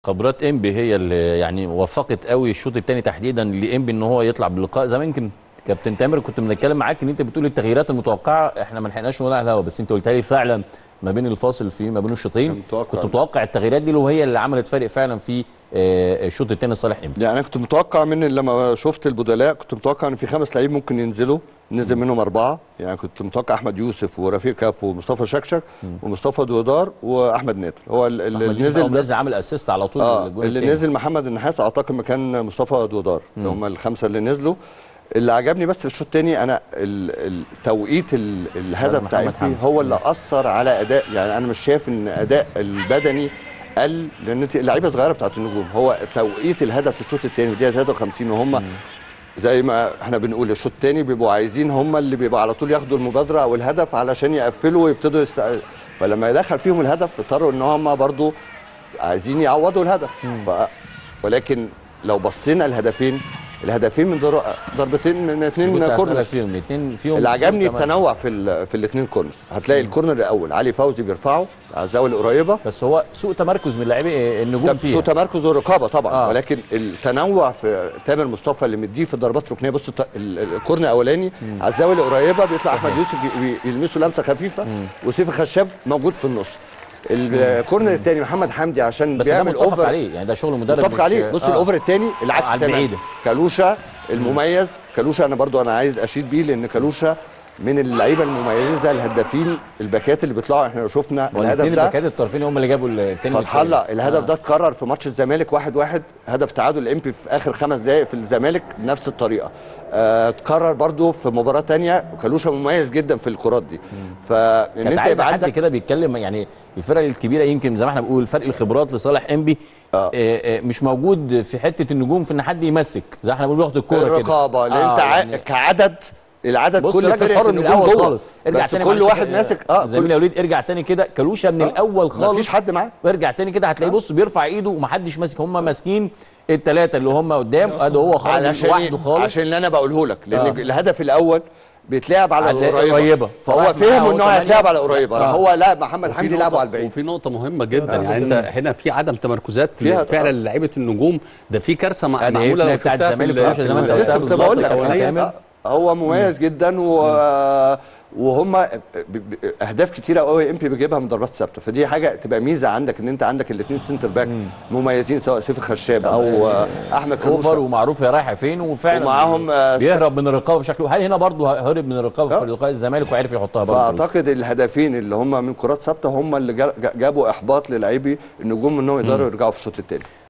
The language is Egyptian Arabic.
خبرات انبي هي اللي يعني وفقت قوي الشوط الثاني تحديدا لانبي ان هو يطلع باللقاء زمان يمكن كابتن تامر كنت بنتكلم معاك ان انت بتقول التغييرات المتوقعه احنا ما لحقناش نقول على الهوا بس انت قلتها لي فعلا ما بين الفاصل في ما بين الشوطين متوقع. كنت متوقع التغييرات دي اللي هي اللي عملت فارق فعلا في آه، الشوط الثاني لصالح انبي يعني انا كنت متوقع من لما شفت البدلاء كنت متوقع ان في خمس لعيب ممكن ينزلوا نزل منهم اربعه يعني كنت متوقع احمد يوسف ورفيق كابو ومصطفى شكشك ومصطفى دويدار واحمد نادر هو ال- اللي احمد نزل نزل بس نزل عامل اسيست على طول اه للجول اللي التاني. نزل محمد النحاس اعتقد مكان مصطفى دويدار اللي هم الخمسه اللي نزلوا اللي عجبني بس في الشوط الثاني انا ال- ال- توقيت ال- الهدف بتاع محمد إنبي حمدي. هو اللي اثر على اداء يعني انا مش شايف ان اداء البدني قل لان انت اللعيبه صغيره بتاعت النجوم هو توقيت الهدف في الشوط الثاني ودي 53 وهم زي ما احنا بنقول الشوط الثاني بيبقوا عايزين هم اللي بيبقوا على طول ياخدوا المبادره او الهدف علشان يقفلوا ويبتدوا يست... فلما يدخل فيهم الهدف اضطروا ان هم برضو عايزين يعوضوا الهدف ف... ولكن لو بصينا الهدفين الهدفين من در... ضربتين من كنت اثنين هسألك كورنرز فيهم الاثنين فيهم اللي عجبني كمان. التنوع في ال... في الاثنين كورنرز هتلاقي الكورنر الاول علي فوزي بيرفعه على الزاويه القريبه بس هو سوء تمركز من لاعبي النجوم طب فيها سوء تمركز والرقابه طبعا آه. آه. ولكن التنوع في تامر مصطفى اللي مديه في الضربات الركنيه بص الت- ال- ال- الكورنر الاولاني على الزاويه القريبه بيطلع احمد يوسف ي- ي- يلمسه لمسه خفيفه وسيف الخشاب موجود في النص الكورنر الثاني محمد حمدي عشان بس ده بيعمل متفق اوفر عليه يعني ده شغل مدرب متفق مش- عليه بص آه. الاوفر الثاني العكس على تماما البعيدة. كالوشا المميز كالوشا انا برضو انا عايز اشيد بيه لان كالوشا من اللعيبه المميزه الهدافين الباكات اللي بيطلعوا احنا لو شفنا الهدف والاثنين ده الباكات الطرفين هم اللي جابوا الثاني فتح الله الهدف ده اتكرر في ماتش الزمالك واحد واحد هدف تعادل الامبي في اخر خمس دقائق في الزمالك بنفس الطريقه آه، اتكرر برضو في مباراه تانية وكالوشا مميز جدا في الكرات دي فان كانت انت عايزه يبقى حد عندك كده بيتكلم يعني الفرق الكبيره يمكن زي ما احنا بنقول فرق الخبرات لصالح انبي آه. آه. آه مش موجود في حته النجوم في ان حد يمسك زي ما احنا بنقول واخد الكوره كده الرقابه لان آه انت ع- يعني كعدد العدد بص كل راجل فرقه حر من النجوم الاول جوه خالص ارجع بس تاني كل معلش واحد كده، ماسك اه زميلي كل يا وليد ارجع تاني كده كلوشه من آه. الاول خالص مفيش حد معاه وارجع تاني كده هتلاقيه بص بيرفع ايده ومحدش ماسك هم ماسكين الثلاثه اللي هم قدام ادي هو خالص علشان لوحده خالص عشان اللي انا بقوله لك لان آه. الهدف الاول بيتلعب على على القريبه القريبة. فهو فراح فهم معاه ان هو هو هيتلعب تمانية. على القريبه آه. هو لا محمد وفي حمدي نقطة- لعبه على البعيد وفي نقطة مهمة جدا آه، يعني انت هنا في عدم تمركزات فيها- فعلا آه. لعيبة النجوم ده في كارثة مع- يعني معمولة هي لو بتاعت شفتها في الزمالك ال- وروش زي ما انت في قلتها لسه كنت بالظبط بقول لك الأولانية. يعني كامل. آه، هو مميز جدا و وهم ب- ب- اهداف كتيره قوي امبي بيجيبها من ضربات ثابته فدي حاجه تبقى ميزه عندك ان انت عندك الاثنين سنتر باك مميزين سواء سيف الخشاب او آه، احمد اوفر كروفر ومعروف هي رايحه فين وفعلا ومعاهم، آه، بيهرب من الرقابه بشكله هل هنا برضه هرب من الرقابه آه. في لقاء الزمالك وعرف يحطها برضه فاعتقد الهدفين اللي هم من كرات ثابته هم اللي جا- جابوا احباط للاعبي النجوم انهم يقدروا يرجعوا في الشوط الثاني